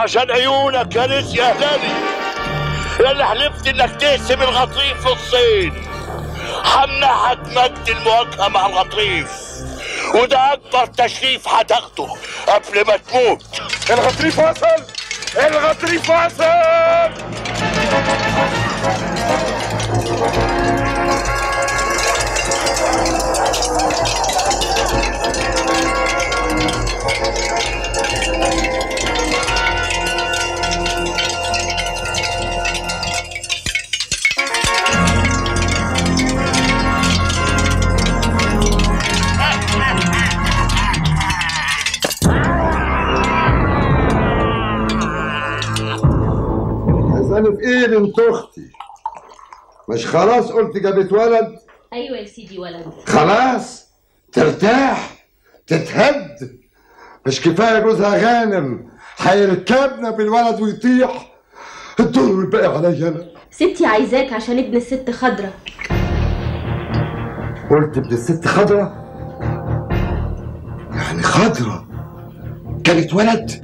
عشان عيونك يا رزق يا هلالي يا اللي حلفت انك تقسم الغطريف نصين همنحك مجد المواجهه مع الغطريف وده اكبر تشريف هتاخده قبل ما تموت الغطريف وصل الغطريف وصل عايزاني في ايه بنت اختي مش خلاص قلت جابت ولد ايوه يا سيدي ولد خلاص ترتاح تتهد مش كفايه جوزها غانم هيركبنا بالولد ويطيح الدور الباقي عليا انا ستي عايزاك عشان ابن الست خضرة قلت ابن الست خضرة يعني خضرة كانت ولد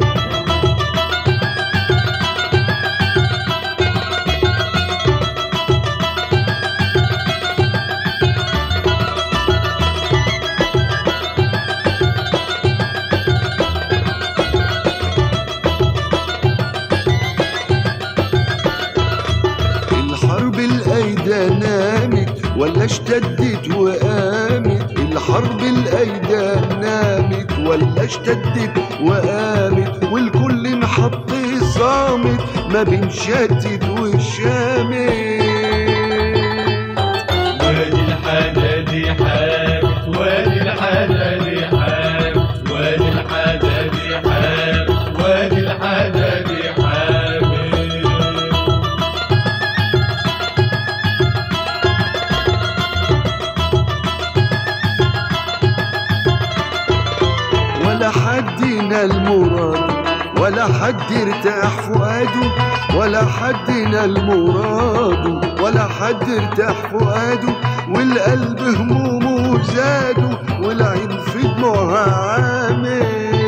الحرب الايدى نامت ولا اشتدت وقامت الحرب الايدى نامت ولا اشتدت وقامت والكل محط صامت ما بين شتت وشامت وادي الحدادي حامد وادي الحدادي حامد وادي الحدادي حامد وادي الحدادي حامد ولا حد ينال المراد ولا حد يرتاح فؤاده ولا حد ينال مراده ولا حد يرتاح فؤاده والقلب همومه زاده والعين في دموعها عامل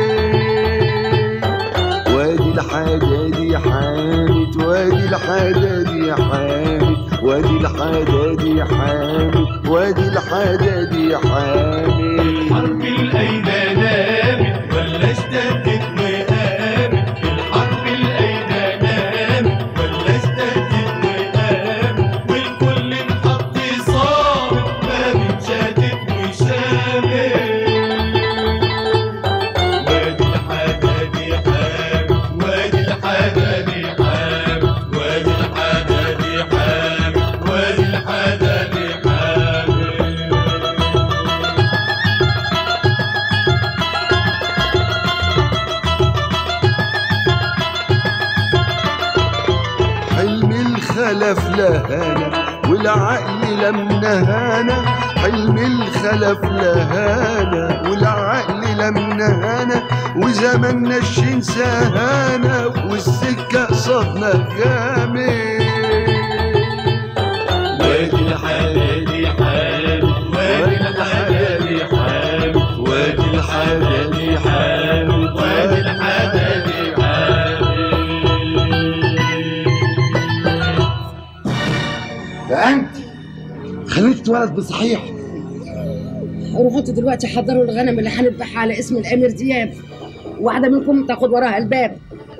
وادي الحدادي حامد وادي الحدادي حامد وادي الحدادي حامد وادي الحدادي حامد حرب الايدى نامت ولا اشتدت وقامت الحرب الايدى نامت ولا اشتدت وقامت والكل محط صامت ما بين شاتت وشامت وادي الحدادي حامد وادي الحدادي حامد وادي الحدادي حامد وادي الحدادي حامد حلم الخلف لهانا والعقل لم نهانا حلم الخلف لهانا والعقل لم نهانا وزمننا الشين سهانا والسكة قصادنا جامد وادي الحلالي حامد وادي الحلالي حامد وادي الحلالي حامد وادي الحلالي حامد ده انت خليت ولد بصحيح روحوا انتوا دلوقتي حضروا الغنم اللي هنذبحها على اسم الامير دياب واحده منكم تاخد وراها الباب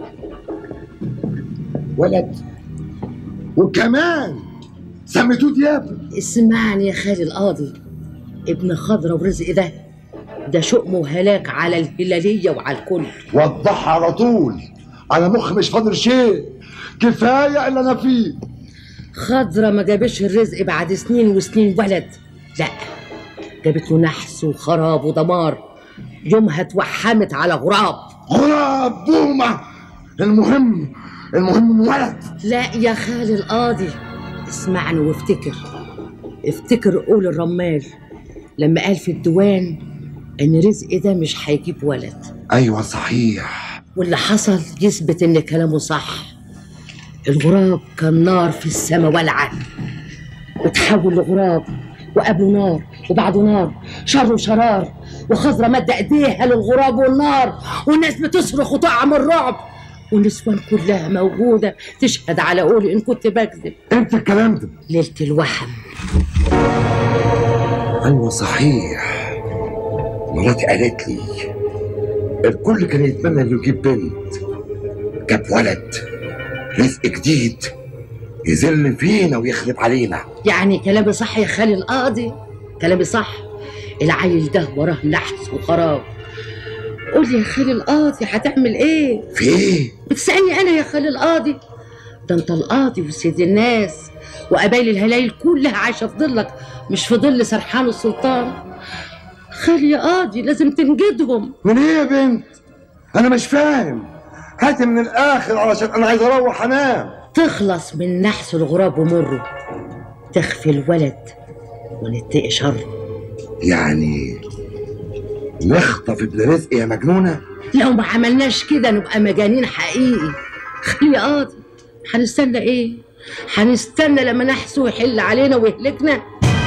ولد وكمان سميتوه دياب اسمعني يا خالي القاضي ابن خضرة ورزق ده ده شؤم وهلاك على الهلالية وعلى الكل وضحها على طول على مخ مش فاضل شيء كفايه اللي انا فيه خضرة ما جابش الرزق بعد سنين وسنين ولد لا جابت له نحس وخراب ودمار يومها اتوحمت على غراب غراب بومه المهم المهم ولد لا يا خالي القاضي اسمعني وافتكر افتكر قول الرمال لما قال في الديوان ان رزق ده مش هيجيب ولد ايوه صحيح واللي حصل يثبت ان كلامه صح الغراب كان نار في السما والعه وتحول لغراب وقبله نار وبعده نار شر وشرار وخضرة مد ايديها للغراب والنار والناس بتصرخ وتقع من الرعب والنسوان كلها موجودة تشهد على قولي إن كنت بكذب امتى الكلام ده ليلة الوحم ايوه صحيح مراتي قالت لي الكل كان يتمنى انه يجيب بنت جاب ولد رزق جديد يذل فينا ويخرب علينا يعني كلامي صح يا خالي القاضي كلامي صح العيل ده وراه نحس وخراب قول لي يا خالي القاضي هتعمل ايه في ايه بتسألني انا يا خالي القاضي ده انت القاضي وسيد الناس وقبايل الهلايل كلها عايشه في ظلك مش في ظل سرحان السلطان خالي يا قاضي لازم تنجدهم من ايه يا بنت انا مش فاهم هاتي من الاخر علشان انا عايز اروح انام تخلص من نحس الغراب ومره تخفي الولد ونتقي شره يعني نخطف ابن رزق يا مجنونه لو ما عملناش كده نبقى مجانين حقيقي خلي يا قاضي هنستنى ايه هنستنى لما نحسه يحل علينا ويهلكنا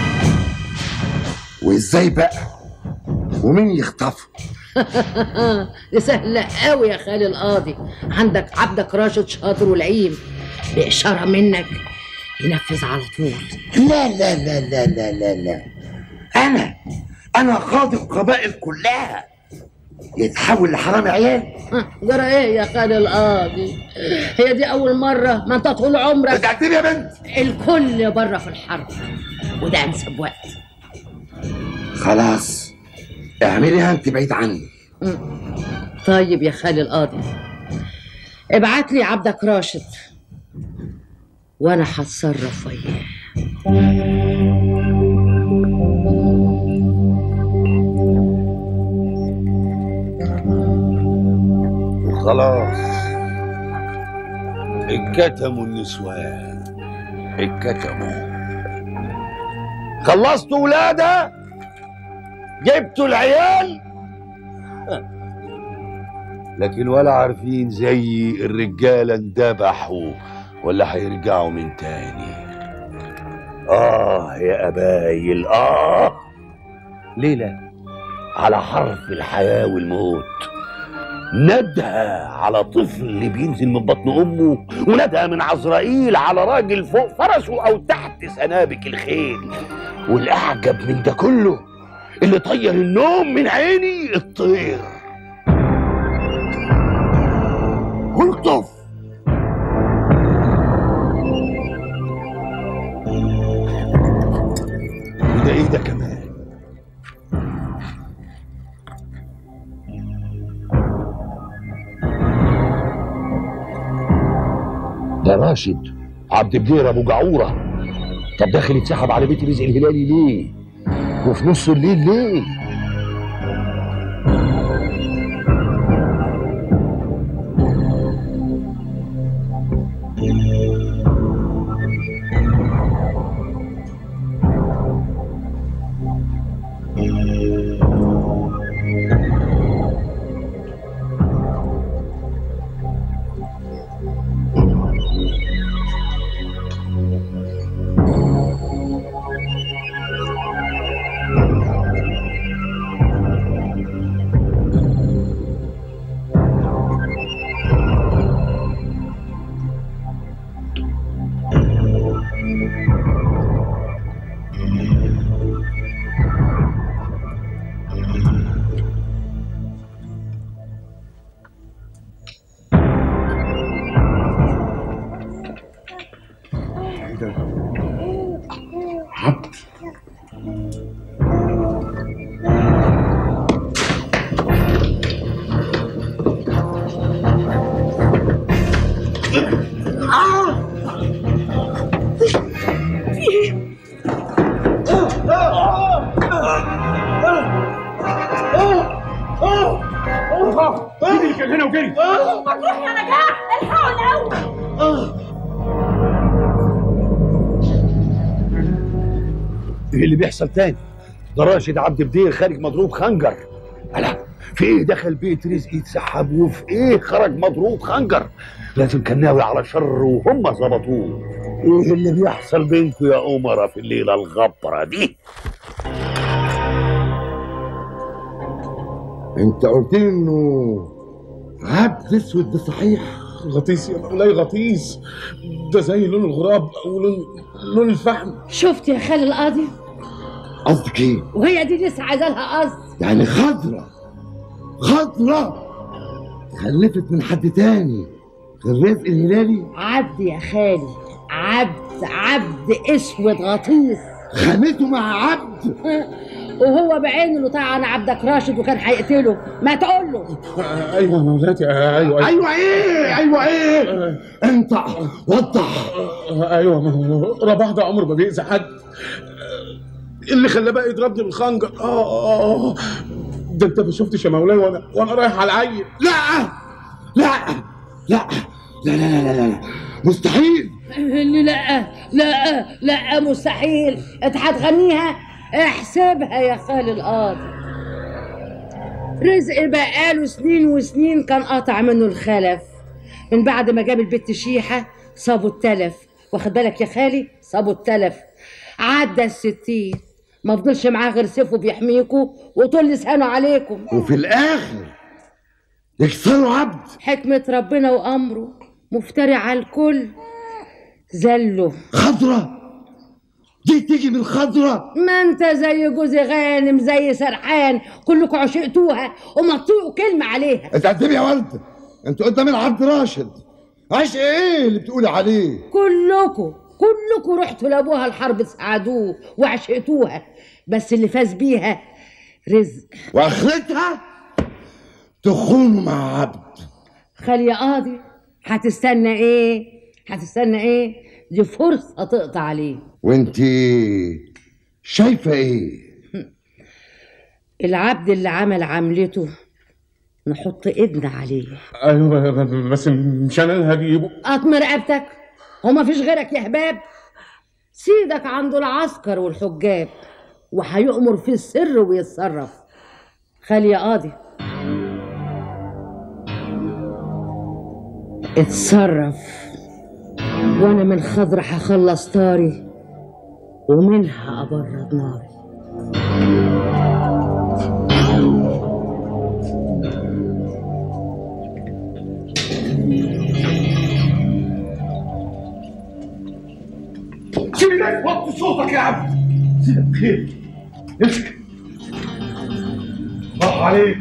وازاي بقى ومين يخطفه دي سهلة قوي يا خالي القاضي عندك عبدك راشد شاطر ولعيم بإشارة منك ينفذ على طول لا لا لا لا لا لا لا انا انا قاضي القبائل كلها يتحول لحرام عيال ها، جرى ايه يا خالي القاضي هي دي أول مرة ما انت طول عمرك رجعتني يا بنت الكل بره في الحرب وده أنسب وقت خلاص اعمليها انت بعيد عني طيب يا خالي القاضي ابعت لي عبدك راشد وانا هتصرف وياه خلاص اتكتموا النسوان اتكتموا خلصتوا ولادة جبتوا العيال لكن ولا عارفين زي الرجالة اندبحوا ولا هيرجعوا من تاني آه يا أبايل آه ليلة على حرف الحياة والموت ندهى على طفل بينزل من بطن امه وندهى من عزرائيل على راجل فوق فرسه او تحت سنابك الخيل والاعجب من ده كله اللي طير النوم من عيني الطير والطف وده ايه ده كمان ده راشد عبد بدير ابو جعوره طب داخل يتسحب على بيت رزق الهلالي ليه وفي نص الليل ليه عبد مين اللي كان هنا وجري؟ مطروح يا نجاح الحقوا الاول ايه اللي بيحصل تاني ده راشد عبد بدير خارج مضروب خنجر ألا في ايه دخل بيت رزق يتسحب وفي ايه خرج مضروب خنجر لازم كان ناوي على شر وهم ظبطوه ايه اللي بيحصل بينكم يا أمرا في الليلة الغبرة دي انت قلت لي انه عبد اسود ده صحيح غطيس يا مولاي غطيس ده زي لون الغراب او لون لون الفحم شفت يا خال القاضي قصدك ايه؟ وهي دي لسه عايزه لها قصد يعني خضرة خضرة خلفت من حد تاني غير رزق الهلالي عبد يا خالي عبد عبد اسود غطيس خانته مع عبد وهو بعينه اللي طعن عبدك راشد وكان هيقتله ما تقول له آه، ايوه يا مولاتي آه، ايوه ايوه ايوه ايه ايوه ايه انت وضح آه، ايوه ما هو رباح ده عمره ما بيأذي حد آه، اللي خلاه بقى يضربني بالخنجر اه اه آه. ده انت ما شفتش يا مولاي وانا وانا رايح على العين لا لا لا لا لا لا لا, لا. مستحيل لا لا لا مستحيل انت هتغنيها احسبها يا خال القاضي رزق بقاله سنين وسنين كان قاطع منه الخلف من بعد ما جاب البت شيحة صابوا التلف واخد بالك يا خالي صابوا التلف عدى الستين ما فضلش معاه غير سيفه بيحميكوا وطول لسانه عليكم وفي الاخر يكسروا عبد حكمة ربنا وأمره مفتري على الكل زله خضرة دي تيجي من خضرة ما انت زي جوز غانم زي سرحان كلكم عشقتوها ومطيقوا كلمة عليها اتقدمي يا ولد انت قدام العبد راشد عشق ايه اللي بتقولي عليه كلكم كلكم رحتوا لابوها الحرب تساعدوه وعشقتوها بس اللي فاز بيها رزق واخرتها تخونوا مع عبد خلي يا قاضي هتستنى ايه هتستنى ايه دي فرصة تقطع عليه وانت شايفة ايه العبد اللي عمل عملته نحط ايدنا عليه ايوه ب- ب- بس مش انا اللي هجيبه قطم رقبتك وما فيش غيرك يا هباب سيدك عنده العسكر والحجاب وهيؤمر في السر ويتصرف خلي يا قاضي اتصرف وانا من خضر هخلص طاري ومنها ابرد ناري سيبك وطي صوتك يا عبد سيبك خير امسك الله عليك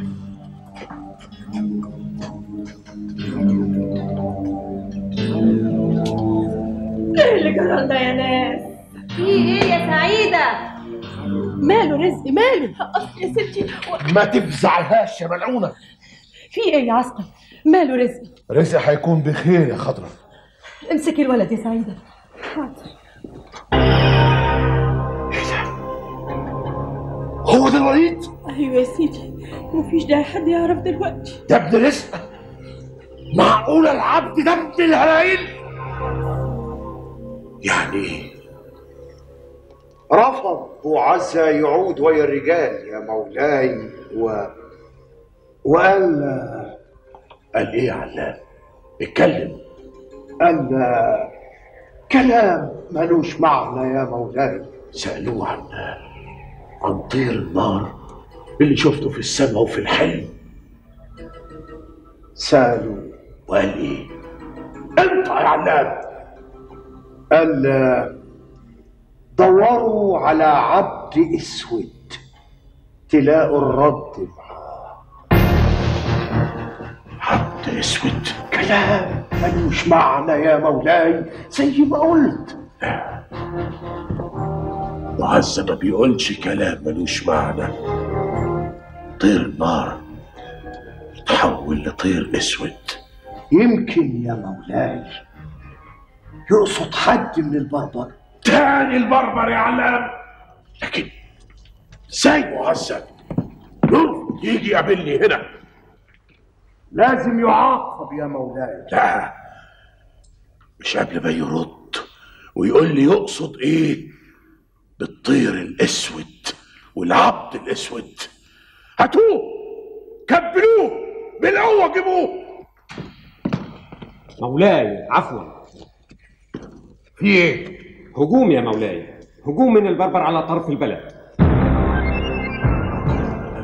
ايه اللي جرى لنا يا ناس في ايه يا سعيدة؟ ماله رزق ماله أصل يا ستي و- ما تفزعلهاش يا ملعونة في ايه يا عسكر ماله رزق رزق هيكون بخير يا خضرة امسكي الولد يا سعيدة حاضر هو ده الوليد ايوه يا سيدي مفيش داعي حد يعرف دلوقتي ده ابن رزق معقول العبد ده ابن الهلايل يعني ايه رفض وعزى يعود ويا الرجال يا مولاي و... وقال قال ايه يا علام اتكلم قال كلام ملوش معنى يا مولاي سألوه عن عن طير النار اللي شفته في السماء وفي الحلم سألوا وقال ايه انت يا علام قال دوروا على عبد اسود تلاقوا الرد معاه عبد اسود كلام ملوش معنى يا مولاي زي ما قلت معز ما بيقولش كلام ملوش معنى طير النار تحول لطير اسود يمكن يا مولاي يقصد حد من البربر تاني البربر يا علام لكن ازاي معذب يرفض يجي يقابلني هنا لازم يعاقب يا مولاي لا مش قبل ما يرد ويقول لي يقصد ايه بالطير الاسود والعبد الاسود هاتوه كبلوه بالقوه جيبوه مولاي عفوا في ايه هجوم يا مولاي هجوم من البربر على طرف البلد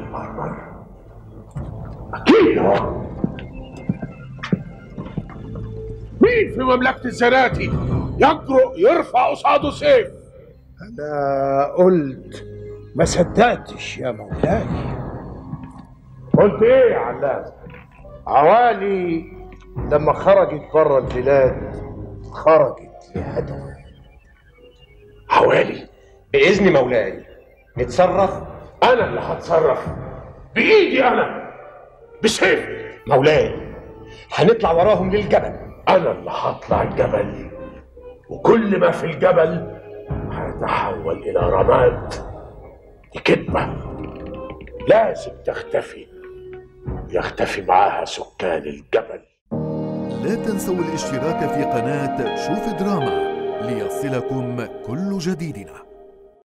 اكيد اهو مين في مملكة الزناتي يجرؤ يرفع قصاده سيف أنا قلت ما صدقتش يا مولاي قلت ايه يا علام عوالي لما خرجت بره البلاد خرجت لهدف حوالي بإذن مولاي نتصرف انا اللي هتصرف بايدي انا بسيفي مولاي هنطلع وراهم للجبل انا اللي هطلع الجبل وكل ما في الجبل هيتحول الى رماد دي كدبه لازم تختفي يختفي معاها سكان الجبل لا تنسوا الاشتراك في قناة شوف دراما ليصلكم كل جديدنا